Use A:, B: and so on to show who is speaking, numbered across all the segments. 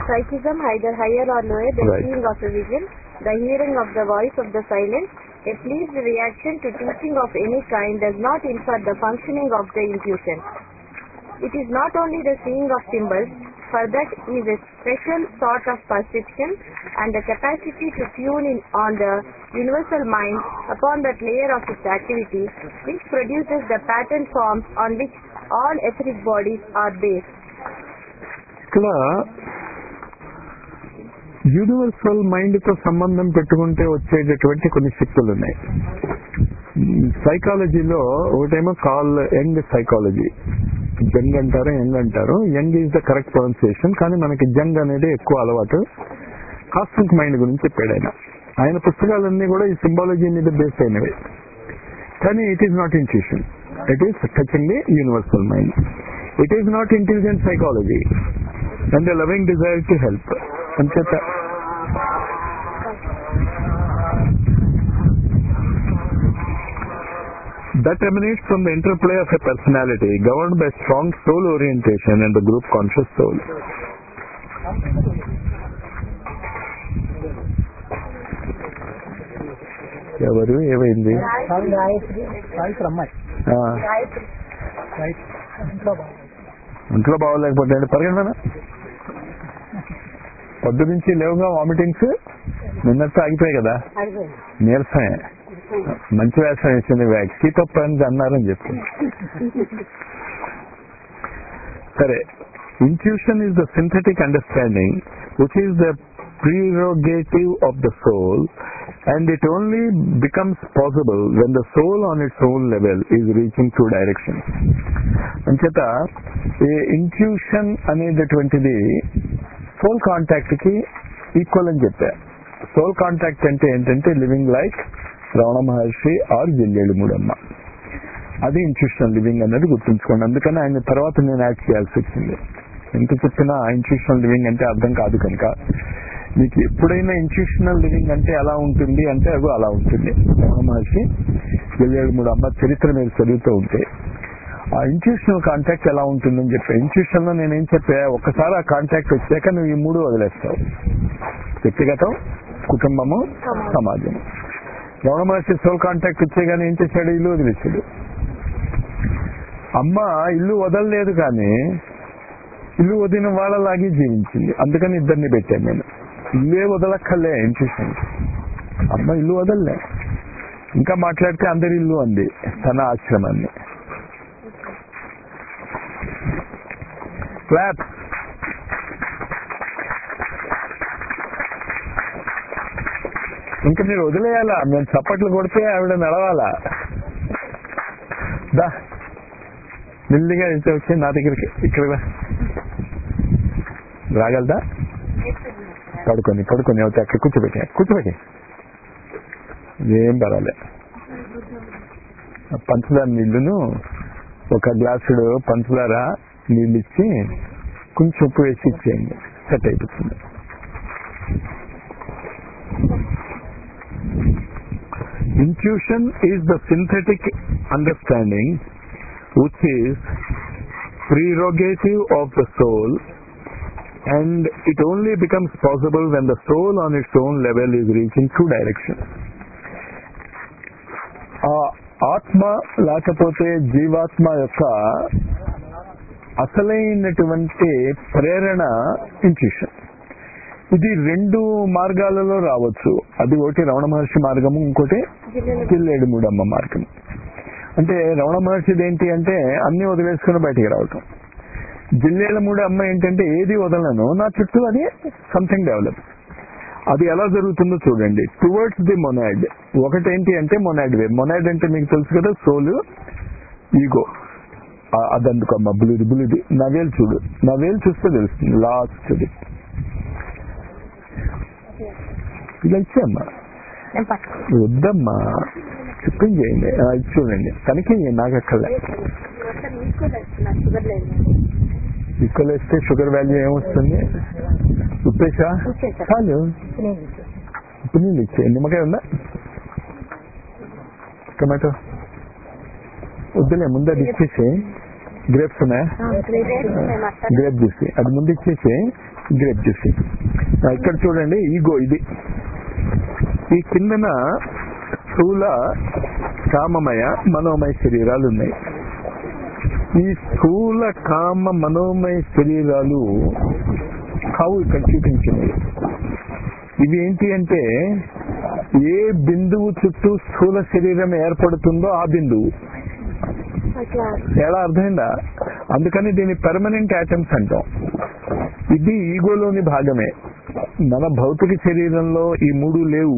A: Psychism, either higher or lower, the
B: Right.
A: seeing of a vision, the hearing of the voice of the silent, a pleased reaction to teaching of any kind does not infer the functioning of the intuition. It is not only the seeing of symbols, for that is a special sort of perception and the capacity to tune in on the universal mind upon that layer of its activity which produces the pattern forms on which all etheric bodies are based.
B: ఇక్కడ universal mind తో సంబంధం పెట్టుకుంటే వచ్చేటటువంటి కొన్ని శక్తులు ఉన్నాయి సైకాలజీలో ఒకటేమో కాల్ యంగ్ సైకాలజీ జంగ్ అంటారు యంగ్ అంటారు Jung is the correct pronunciation కానీ మనకి జంగ్ అనేది ఎక్కువ అలవాటు కాస్మిక్ మైండ్ గురించి చెప్పాడు ఆయన ఆయన పుస్తకాలన్నీ కూడా ఈ సింబాలజీ మీద బేస్ అయినవి కానీ it is not intuition it is touching the universal mind it is not intelligent psychology and the loving desire to help అంచేత that emanates from the interplay of a personality governed by strong soul orientation and the group conscious soul. ఎవరు ఏమైంది
C: గాయత్రి గాయత్రి అమ్మాయి
B: ఆ,
C: గాయత్రి ఇంట్లో బాగుంది
B: ఇంట్లో బాగోలేకపోతే పరిగెడమనా పొద్దు నుంచి లేవుగా వామిటింగ్స్ నిన్నట్టు ఆగిపోయాయి కదా నీరసమే మంచి వేషం వేసింది కీపప్ అని అన్నారని చెప్పి సరే intuition is the synthetic understanding which is the prerogative of the soul and it only becomes possible when the soul on its own level is reaching two directions. అంచేత ఈ ఇంట్యూషన్ అనేటటువంటిది సోల్ కాంటాక్ట్ కి equal అని చెప్పా soul contact అంటే ఏంటంటే living like Ramana Maharshi or జిల్లేడు మూడమ్మ అది ఇంట్యూషన్ లివింగ్ అనేది గుర్తుంచుకోండి అందుకని ఆయన తర్వాత నేను యాడ్ చేయాల్సి వచ్చింది ఎంత చెప్పినా ఇంట్యూషనల్ లివింగ్ అంటే అర్థం కాదు కనుక మీకు ఎప్పుడైనా ఇంట్యూషనల్ లివింగ్ అంటే ఎలా ఉంటుంది అంటే అగో అలా ఉంటుంది రమణ మహర్షి జిల్లేడు మూడు అమ్మ చరిత్ర మీరు చదువుతూ ఉంటే ఆ ఇంట్యూషనల్ కాంటాక్ట్ ఎలా ఉంటుందని చెప్పా ఇంట్యూషన్ లో నేనేం చెప్పా ఒక్కసారి ఆ కాంటాక్ట్ వచ్చాక నువ్వు ఈ మూడు వదిలేస్తావు వ్యక్తిగతం కుటుంబము సమాజం రమణ మహర్షి సోల్ కాంటాక్ట్ వచ్చేగానే ఏం చేశాడు ఇల్లు వదిలేశాడు అమ్మ ఇల్లు వదలలేదు కానీ ఇల్లు వదిలిన వాళ్ళలాగే జీవించింది అందుకని ఇద్దరిని పెట్టాను నేను ఇల్లే వదలక్కర్లే ఇంట్యూషన్ అమ్మ ఇల్లు వదలలే ఇంకా మాట్లాడితే అందరి ఇల్లు అంది తన ఆశ్రమాన్ని క్లాప్ ఇంకా మీరు వదిలేయాలా మేము చప్పట్లు కొడితే ఆవిడ నడవాలా దా మెల్లిగా అయితే వచ్చి నా దగ్గరికి ఇక్కడ రా. రాగలదా పడుకొని పడుకొని అవుతే అక్కడ కూర్చోబెట్టి కూర్చోబెట్టి ఏం పర్వాలే పంచదార నీళ్లును ఒక గ్లాసుడు పంచదార నీళ్ళు ఇచ్చి కొంచెం ఉప్పు వేసి ఇచ్చేయండి సెట్ అయిపోతుంది intuition is the synthetic understanding which is prerogative of the soul and it only becomes possible when the soul on its own level is reaching two directions. ఆ ఆత్మ లేకపోతే జీవాత్మ యొక్క అసలైనటువంటి ప్రేరణ ఇంట్యూషన్ ఇది రెండు మార్గాలలో రావచ్చు అది ఒకటి రమణ మహర్షి మార్గము ఇంకోటి జిల్లేడు మూడమ్మ మార్గం అంటే రమణ మహర్షిది ఏంటి అంటే అన్ని వదిలేసుకుని బయటికి రావటం జిల్లేల మూడు అమ్మ ఏంటంటే ఏది వదలను నా చుట్టూ అది సంథింగ్ డెవలప్ అది ఎలా జరుగుతుందో చూడండి టువర్డ్స్ ది మొనాడ్ ఒకటేంటి అంటే మొనాడ్ వే మొనాడ్ అంటే మీకు తెలుసు కదా సోలు ఈగో అదందుకమ్మ బులిది బులిది నా వేలు చూడు నా వేలు చూస్తే తెలుస్తుంది లాస్ట్ ఇలా ఇచ్చేమ్మా వద్దమ్మా చెప్పింది చేయండి ఆ, ఇది చూడండి తనకి నాకు అక్కర్లే
A: షుగర్ లేదు
B: ఈక్వల్ వేస్తే షుగర్ వాల్యూ ఏమొస్తుంది ఉప్పేసా
A: ఉప్పేసా.
B: చాలు ఉప్పు నీళ్ళు ఇచ్చే నిమ్మకాయ ఉందా టొమాటో వద్దులే ముందు అది ఇచ్చేసి గ్రేప్స్ ఉన్నాయా గ్రేప్ జ్యూస్ అది ముందు ఇచ్చేసి గ్రేప్ జ్యూస్ ఇక్కడ చూడండి ఈగో ఇది ఈ కిందన స్థూల కామమయ మనోమయ శరీరాలు ఉన్నాయి ఈ స్థూల కామ మనోమయ శరీరాలు కావు ఇక్కడ చూపించినవి ఇవి ఏంటి అంటే ఏ బిందువు చుట్టూ స్థూల శరీరం ఏర్పడుతుందో ఆ బిందువు
A: అట్లా
B: తేడా అర్థమైందా అందుకని దీన్ని పెర్మనెంట్ యాటమ్స్ అంటాం ఇది ఈగోలోని భాగమే మన భౌతిక శరీరంలో ఈ మూడు లేవు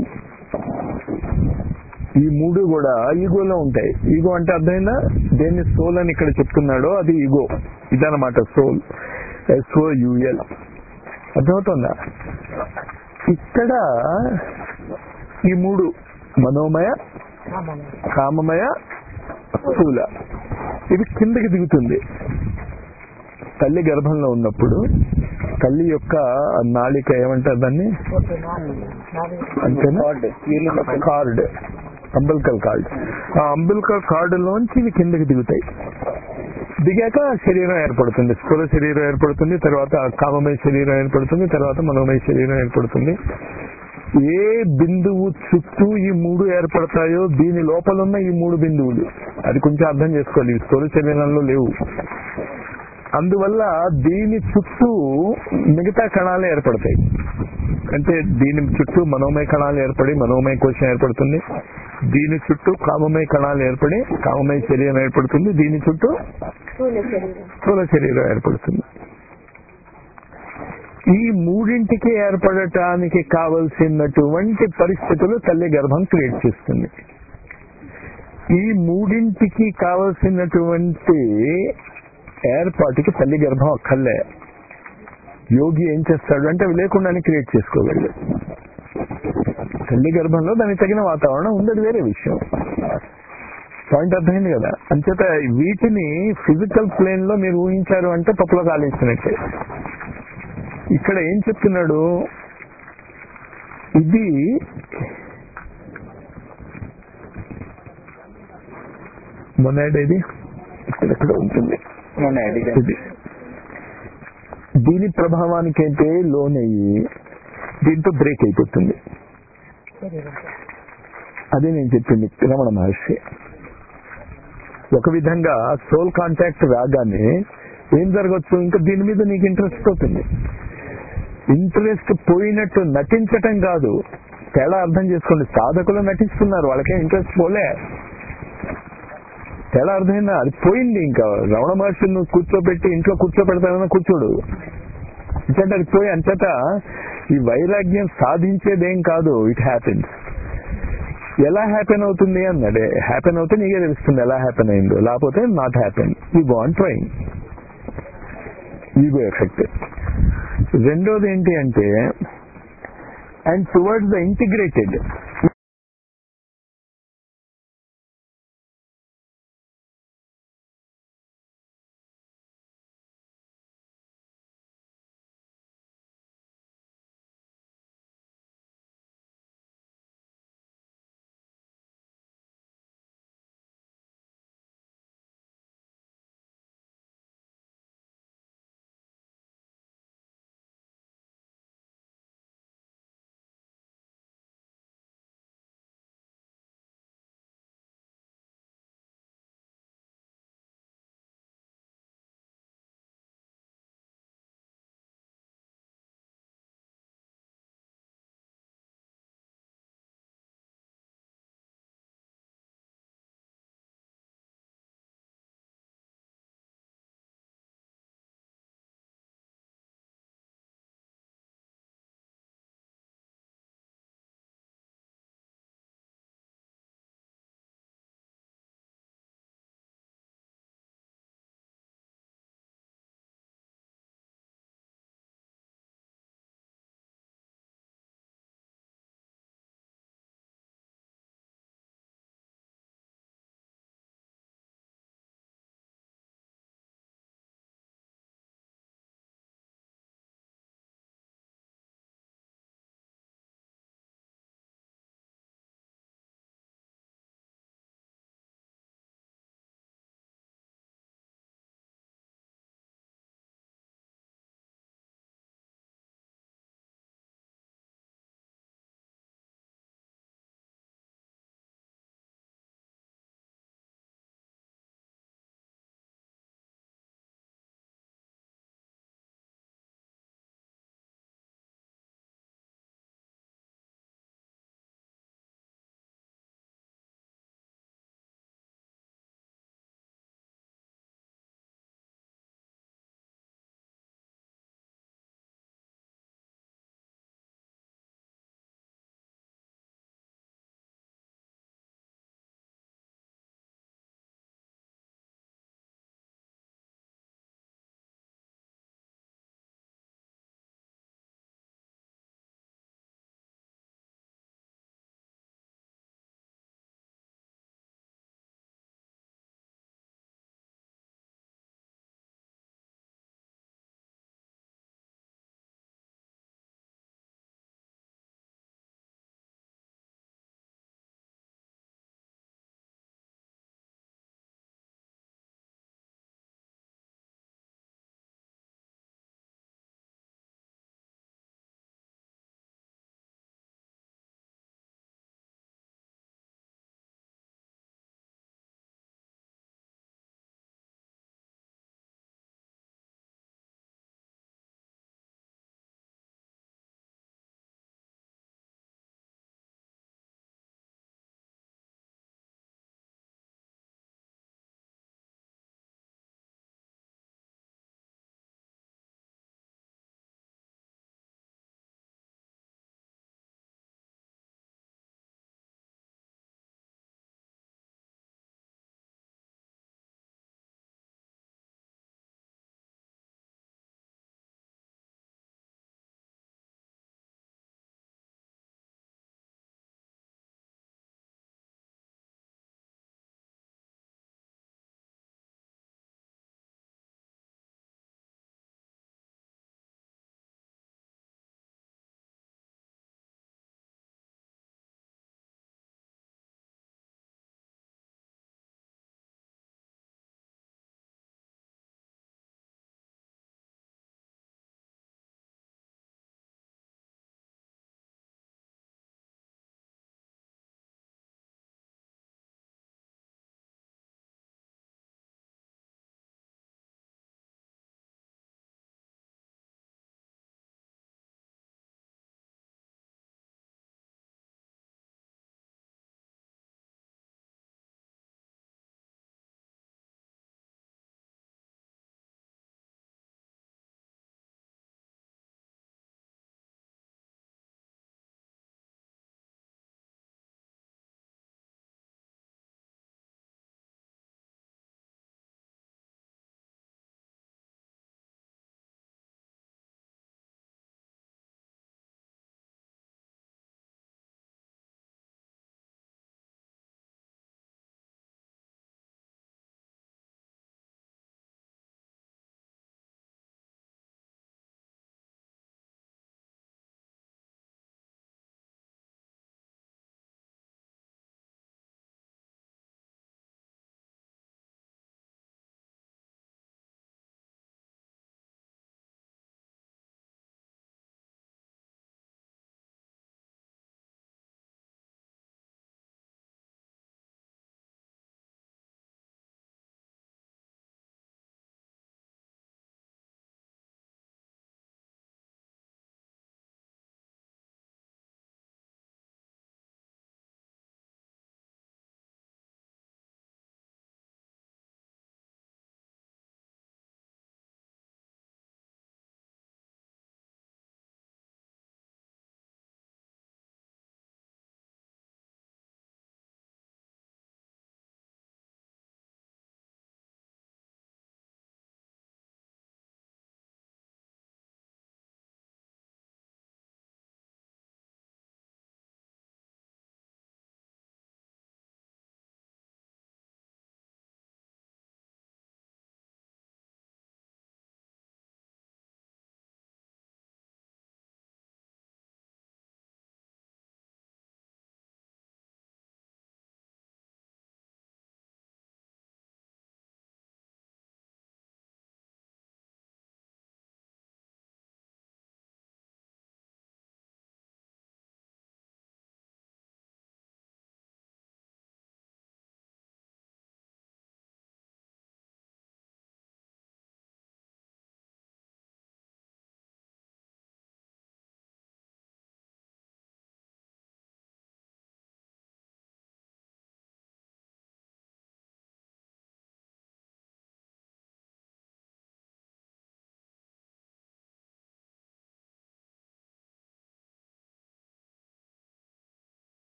B: ఈ మూడు కూడా ఈగోలో ఉంటాయి ఈగో అంటే అర్థమైందా దేన్ని సోల్ అని ఇక్కడ చెప్తున్నాడో అది ఈగో ఇదనమాట సోల్ ఎస్ఓ యుఎల్ అర్థమవుతుందా ఇక్కడ ఈ మూడు మనోమయ కామమయ స్థూల ఇది కిందకి దిగుతుంది తల్లి గర్భంలో ఉన్నప్పుడు తల్లి యొక్క నాళిక ఏమంటారు దాన్ని అంతేనా కార్డ్ అంబిల్కల్ కార్డ్ ఆ అంబిల్కల్ కార్డులోంచి ఇవి కిందకి దిగుతాయి దిగాక శరీరం ఏర్పడుతుంది స్థూల శరీరం ఏర్పడుతుంది తర్వాత కామమయ శరీరం ఏర్పడుతుంది తర్వాత మనోమయ శరీరం ఏర్పడుతుంది ఏ బిందువు చుట్టూ ఈ మూడు ఏర్పడతాయో దీని లోపల ఉన్న ఈ మూడు బిందువులు అది కొంచెం అర్థం చేసుకోవాలి ఇవి స్థూల శరీరంలో లేవు అందువల్ల దీని చుట్టూ మిగతా కణాలు ఏర్పడతాయి అంటే దీని చుట్టూ మనోమయ కణాలు ఏర్పడి మనోమయ కోశం ఏర్పడుతుంది దీని చుట్టూ కామమయ కణాలు ఏర్పడి కామమయ శరీరం ఏర్పడుతుంది దీని చుట్టూ
A: స్థూల శరీరం
B: స్థూల శరీరం ఏర్పడుతుంది ఈ మూడింటికి ఏర్పడటానికి కావలసినటువంటి పరిస్థితులు తల్లి గర్భం క్రియేట్ చేస్తుంది ఈ మూడింటికి కావలసినటువంటి ఏర్పాటుకి తల్లి గర్భం అక్కర్లే యోగి ఏం చేస్తాడు అంటే అవి లేకుండానే క్రియేట్ చేసుకోగలడు తల్లి గర్భంలో దానికి తగిన వాతావరణం ఉంది అది వేరే విషయం పాయింట్ అర్థమైంది కదా అంచేత వీటిని ఫిజికల్ ప్లేన్ లో మీరు ఊహించారు అంటే పప్పులో కాలేసినట్టే ఇక్కడ ఏం చెప్తున్నాడు ఇది మొన్నటి ఇది ఇక్కడెక్కడ ఉంటుంది ఇది దీని ప్రభావానికి అయితే లోన్ అయ్యి దీంతో బ్రేక్ అయిపోతుంది అదే నేను చెప్పింది రమణ మహర్షి ఒక విధంగా సోల్ కాంటాక్ట్ రాగానే ఏం జరగచ్చు ఇంకా దీని మీద నీకు ఇంట్రెస్ట్ పోతుంది ఇంట్రెస్ట్ పోయినట్టు నటించటం కాదు తేడా అర్థం చేసుకోండి సాధకులు నటిస్తున్నారు వాళ్ళకే ఇంట్రెస్ట్ పోలే తేడా అర్థమైందా అది పోయింది ఇంకా రమణ మహర్షి నువ్వు కూర్చోబెట్టి ఇంట్లో కూర్చోబెడతానన్నా కూర్చోడు ఎందుకంటే అది పోయి అంతటా ఈ వైరాగ్యం సాధించేదేం కాదు ఇట్ హ్యాపెన్స్ ఎలా హ్యాపెన్ అవుతుంది అన్నాడే హ్యాపెన్ అవుతే నీకే తెలుస్తుంది ఎలా హ్యాపెన్ అయిందో లేకపోతే not happen you want train ego effect రెండోది ఏంటి అంటే అండ్ టువర్డ్స్ ద ఇంటిగ్రేటెడ్